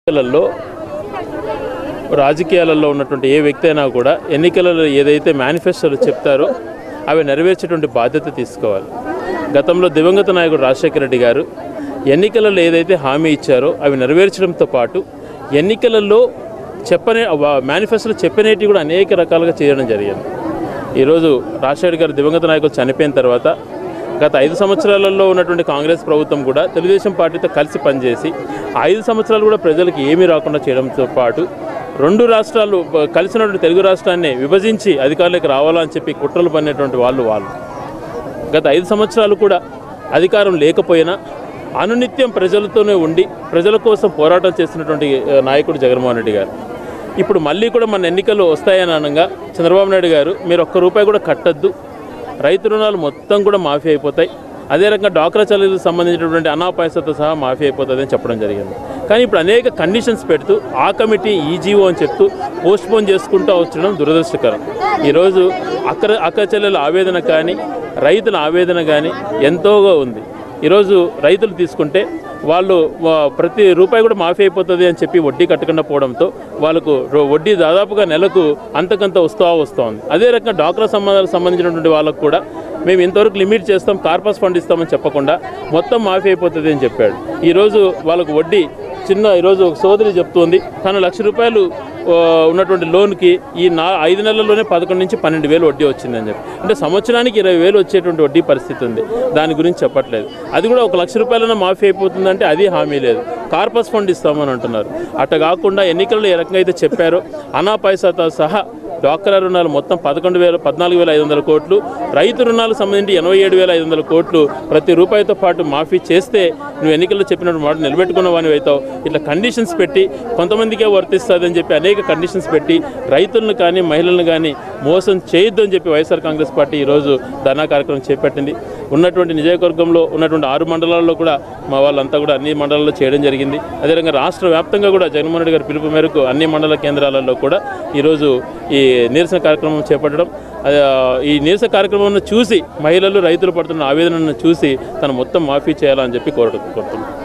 ఎన్నికలలో రాజకీయాలలో ఉన్నటువంటి ఏ వ్యక్తి అయినా కూడా ఎన్నికలలో ఏదైతే మేనిఫెస్టోలు చెప్తారో అవి నెరవేర్చేటువంటి బాధ్యత తీసుకోవాలి గతంలో దివంగత నాయకుడు రాజశేఖర రెడ్డి గారు ఎన్నికలలో ఏదైతే హామీ ఇచ్చారో అవి నెరవేర్చడంతో పాటు ఎన్నికలలో చెప్పనే మేనిఫెస్టోలో చెప్పనేటివి కూడా అనేక రకాలుగా చేయడం జరిగింది ఈరోజు రాజశేఖర గారు దివంగత నాయకులు చనిపోయిన తర్వాత గత ఐదు సంవత్సరాలలో ఉన్నటువంటి కాంగ్రెస్ ప్రభుత్వం కూడా తెలుగుదేశం పార్టీతో కలిసి పనిచేసి ఆ ఐదు సంవత్సరాలు కూడా ప్రజలకు ఏమీ రాకుండా చేయడంతో పాటు రెండు రాష్ట్రాలు బ- కలిసినటువంటి తెలుగు రాష్ట్రాన్ని విభజించి అధికారులకు రావాలని చెప్పి కుట్రలు పడినటువంటి వాళ్ళు వాళ్ళు గత ఐదు సంవత్సరాలు కూడా అధికారం లేకపోయినా అనునిత్యం ప్రజలతోనే ఉండి ప్రజల కోసం పోరాటం చేస్తున్నటువంటి ఆ, నాయకుడు జగన్మోహన్ రెడ్డి గారు ఇప్పుడు మళ్ళీ కూడా మన ఎన్నికలు వస్తాయని అనగా చంద్రబాబు నాయుడు గారు మీరు ఒక్క రూపాయి కూడా కట్టద్దు రైతు రుణాలు మొత్తం కూడా మాఫీ అయిపోతాయి అదే రకంగా డాక్రా చర్యలకు సంబంధించినటువంటి అనాపాయసతో సహా మాఫీ అయిపోతుంది అని చెప్పడం జరిగింది కానీ ఇప్పుడు అనేక కండిషన్స్ పెడుతూ ఆ కమిటీ ఈ జీవో అని చెప్తూ పోస్ట్పోన్ చేసుకుంటూ వచ్చడం దురదృష్టకరం ఈరోజు అక్కడ అక్క చెల్లెల ఆవేదన కానీ రైతుల ఆవేదన కానీ ఎంతోగా ఉంది ఈరోజు రైతులు తీసుకుంటే వాళ్ళు వా- ప్రతి రూపాయి కూడా మాఫీ అయిపోతుంది అని చెప్పి వడ్డీ కట్టకుండా పోవడంతో వాళ్ళకు రో- వడ్డీ దాదాపుగా నెలకు అంతకంత వస్తూ వస్తూ ఉంది అదే రకంగా డాక్రా సంబంధాలకు సంబంధించినటువంటి వాళ్ళకు కూడా మేము ఇంతవరకు లిమిట్ చేస్తాం కార్పస్ ఫండ్ ఇస్తామని చెప్పకుండా మొత్తం మాఫీ అయిపోతుంది అని చెప్పాడు ఈరోజు వాళ్ళకు వడ్డీ చిన్న ఈరోజు ఒక సోదరి చెప్తోంది తను లక్ష రూపాయలు ఆ, ఉన్నటువంటి లోన్కి ఈ నా ఐదు నెలల్లోనే పదకొండు నుంచి పన్నెండు వేలు వడ్డీ వచ్చిందని చెప్పి అంటే సంవత్సరానికి ఇరవై వేలు వచ్చేటువంటి వడ్డీ పరిస్థితి ఉంది దాని గురించి చెప్పట్లేదు అది కూడా ఒక లక్ష రూపాయలైనా మాఫీ అయిపోతుందంటే అది హామీ లేదు కార్పస్ ఫండ్ ఇస్తామని అంటున్నారు అట్ట కాకుండా ఎన్నికల్లో ఏ రకంగా అయితే చెప్పారో అనా పైసాతో సహా డ్వాక్రా రుణాలు మొత్తం పదకొండు వేల పద్నాలుగు వేల ఐదు వందల కోట్లు రైతు రుణాలకు సంబంధించి ఎనభై ఏడు వేల ఐదు వందల కోట్లు ప్రతి రూపాయితో పాటు మాఫీ చేస్తే నువ్వు ఎన్నికల్లో చెప్పినట్టు మాట నిలబెట్టుకున్న వాని అవుతావు ఇట్లా కండిషన్స్ పెట్టి కొంతమందికే వర్తిస్తుందని చెప్పి అనేక కండిషన్స్ పెట్టి రైతులను కానీ మహిళలను కానీ మోసం చేయొద్దు అని చెప్పి వైఎస్ఆర్ కాంగ్రెస్ పార్టీ ఈరోజు ధర్నా కార్యక్రమం చేపట్టింది ఉన్నటువంటి నియోజకవర్గంలో ఉన్నటువంటి ఆరు మండలాల్లో కూడా మా వాళ్ళంతా కూడా అన్ని మండలాల్లో చేయడం జరిగింది అదేవిధంగా రాష్ట్ర వ్యాప్తంగా కూడా జగన్మోహన్ రెడ్డి గారి పిలుపు మేరకు అన్ని మండల కేంద్రాలలో కూడా ఈరోజు ఈ నిరసన కార్యక్రమం చేపట్టడం ఆ, ఈ నిరసన కార్యక్రమాన్ని చూసి మహిళలు రైతులు పడుతున్న ఆవేదనను చూసి తను మొత్తం మాఫీ చేయాలని చెప్పి కోరడం కోరుతున్నాం